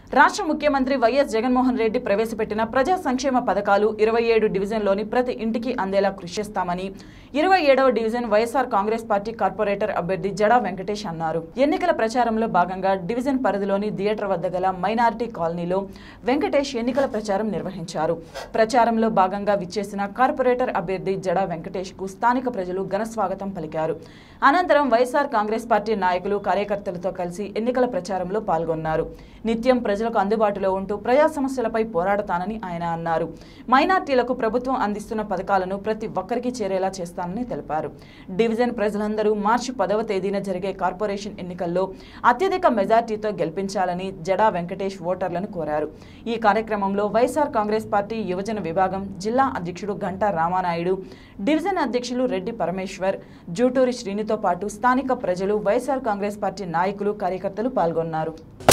రాష్ట్ర ముఖ్యమంత్రి వైఎస్ జగన్మోహన్ రెడ్డి ప్రవేశపెట్టిన ప్రజా సంక్షేమ పథకాలు ఇరవై ఏడు డివిజన్లోని ప్రతి ఇంటికి అందేలా కృషి చేస్తామని ఇరవై ఏడవ division YSR Congress party corporator అభ్యర్థి జడా వెంకటేష్ అన్నారు ఎన్నికల ప్రచారంలో భాగంగా డివిజన్ పరిధిలోని థియేటర్ వద్ద గల మైనారిటీ కాలనీలో వెంకటేష్ ఎన్నికల ప్రచారం నిర్వహించారు ప్రచారంలో భాగంగా విచ్చేసిన కార్పొరేటర్ అభ్యర్థి జడా వెంకటేష్ కు స్థానిక ప్రజలు ఘన స్వాగతం పలికారు అనంతరం వైఎస్ఆర్ కాంగ్రెస్ పార్టీ నాయకులు కార్యకర్తలతో కలిసి ఎన్నికల ప్రచారంలో పాల్గొన్నారు నిత్యం ప్రజలకు అందుబాటులో ఉంటూ ప్రజా సమస్యలపై పోరాడతానని ఆయన అన్నారు మైనార్టీలకు ప్రభుత్వం అందిస్తున్న పథకాలను ప్రతి ఒక్కరికి చేరేలా చేస్తానని తెలిపారు డివిజన్ ప్రజలందరూ మార్చి పదవ తేదీన జరిగే కార్పొరేషన్ ఎన్నికల్లో అత్యధిక మెజార్టీతో గెలిపించాలని జడా వెంకటేష్ ఓటర్లను కోరారు ఈ కార్యక్రమంలో వైఎస్ఆర్ కాంగ్రెస్ పార్టీ యువజన విభాగం జిల్లా అధ్యక్షుడు గంటా రామానాయుడు డివిజన్ అధ్యక్షులు రెడ్డి పరమేశ్వర్ జూటూరి శ్రీనితో పాటు స్థానిక ప్రజలు వైఎస్ఆర్ కాంగ్రెస్ పార్టీ నాయకులు కార్యకర్తలు పాల్గొన్నారు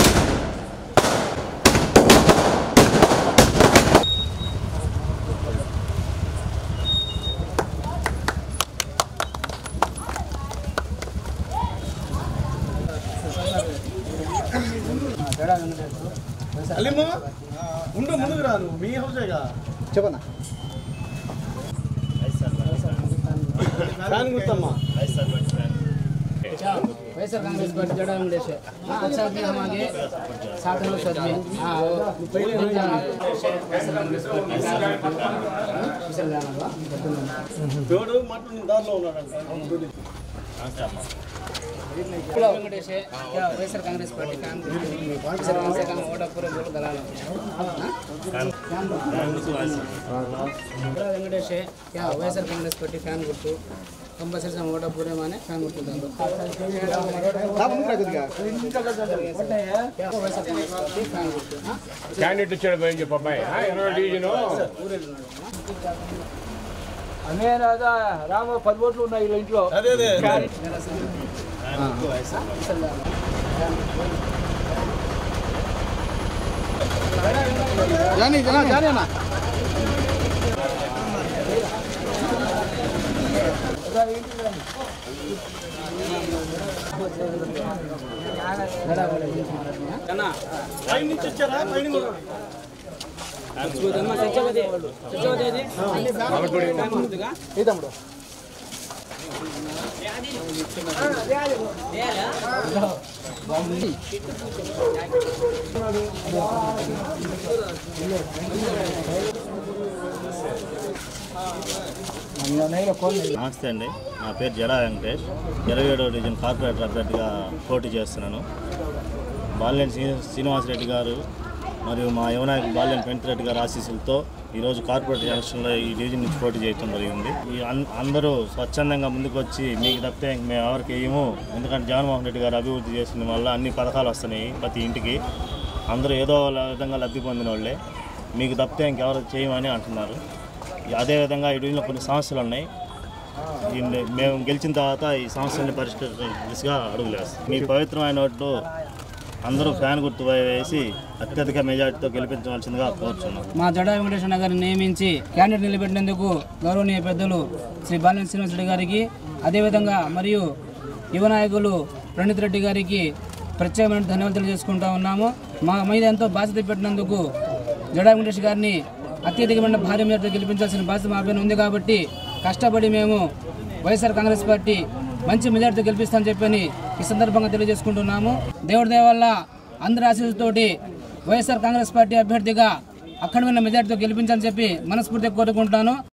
అల్లిమ్మ ఉండు ముందుకు రా నువ్వు మీ హౌసేగా చెప్పనా ఫ్యాన్ గుర్తమ్మా वैसे कांग्रेस पार्टी जड़ा वेंकटेश है हाँ, अच्छा भी हम आगे साथ में लोग साथ में हाँ वो वैसे कांग्रेस पार्टी चल जाना हुआ దేవుడు మాట్లాడిన దారిలో ఉన్నాడంట वेंकटेश है क्या वैसे कांग्रेस पार्टी काम करती है वैसे वैसे काम वोट पूरे बोल दलाल जड़ा वेंकटेश है क्या वैसे कांग्रेस पार्टी फ्यान गुर्तु कंपल्सरी से ओटा पूरे माने फ्यान गुर्तु కొద్దిగా क्या वैसे कांग्रेस पार्टी फ्यान गुर्तु हाँ క్యాండిడేట్ వచ్చాడు పోయి చెప్పు అబ్బాయి ఆ, ఇరవై డివిజను అమేనాదా రామ పది ఓట్లు ఉన్నాయి వీళ్ళ ఇంట్లో అదే అదే జానీ జనా జానీ అన్న పై నుంచి వచ్చారా పైన కూడా ఏ తమ్ముడు నమస్తే అండి నా పేరు జడా వెంకటేష్ ఇరవై ఏడవ డివిజన్ కార్పొరేటర్ అభ్యర్థిగా పోటీ చేస్తున్నాను బాలినేని శ్రీ శ్రీనివాసరెడ్డి గారు మరియు మా యువనాయకుడు బాలినేని పెంటిరెడ్డి గారి ఆశీస్సులతో ఈరోజు కార్పొరేటర్ ఎలక్షన్లో ఈ డివిజన్ నుంచి పోటీ చేయడం జరిగింది ఈ అన్- అందరూ స్వచ్ఛందంగా ముందుకు వచ్చి మీకు తప్పితే ఇంక మేము ఎవరికి వేయము ఎందుకంటే జగన్మోహన్ రెడ్డి గారు అభివృద్ధి చేసిన వల్ల అన్ని పథకాలు వస్తున్నాయి ప్రతి ఇంటికి అందరూ ఏదో ల- విధంగా లబ్ధి పొందిన వాళ్ళే మీకు తప్పితే ఇంకెవరు చేయమని అంటున్నారు అదేవిధంగా ఈ డివిజన్లో కొన్ని సమస్యలు ఉన్నాయి దీన్ని మేము గెలిచిన తర్వాత ఈ సమస్యల్ని పరిష్కరించే దిశగా అడుగులు వేస్తాం మీ పవిత్రమైన ఓట్లు అందరూ ఫ్యాన్ గుర్తు వేసి అత్యధిక మెజార్టీతో గెలిపించవలసిందిగా కోరుచున్నాం మా జడా వెంకటేశ్వర గారిని నియమించి క్యాండిడేట్ నిలబెట్టినందుకు గౌరవనీయ పెద్దలు శ్రీ బాలినేని శ్రీనివాసరెడ్డి గారికి అదేవిధంగా మరియు యువ నాయకులు ప్రణీత్ రెడ్డి గారికి ప్రత్యేకమైన ధన్యవాదాలు తెలియజేసుకుంటా ఉన్నాము మా మీద ఎంతో బాధ్యత పెట్టినందుకు జడా వెంకటేష్ గారిని అత్యధికమైన భారీ మేరతో గెలిపించాల్సిన బాధ్యత మా పైన ఉంది కాబట్టి కష్టపడి మేము వైఎస్ఆర్ కాంగ్రెస్ పార్టీ మంచి మెజార్టీతో గెలిపిస్తామని చెప్పని ఈ సందర్భంగా తెలియజేసుకుంటున్నాము దేవుడి దయ వల్ల అందరి ఆశీస్సుతోటి వైఎస్ఆర్ కాంగ్రెస్ పార్టీ అభ్యర్థిగా అఖండమైన మెజార్టీతో గెలిపించాలని చెప్పి మనస్ఫూర్తిగా కోరుకుంటాను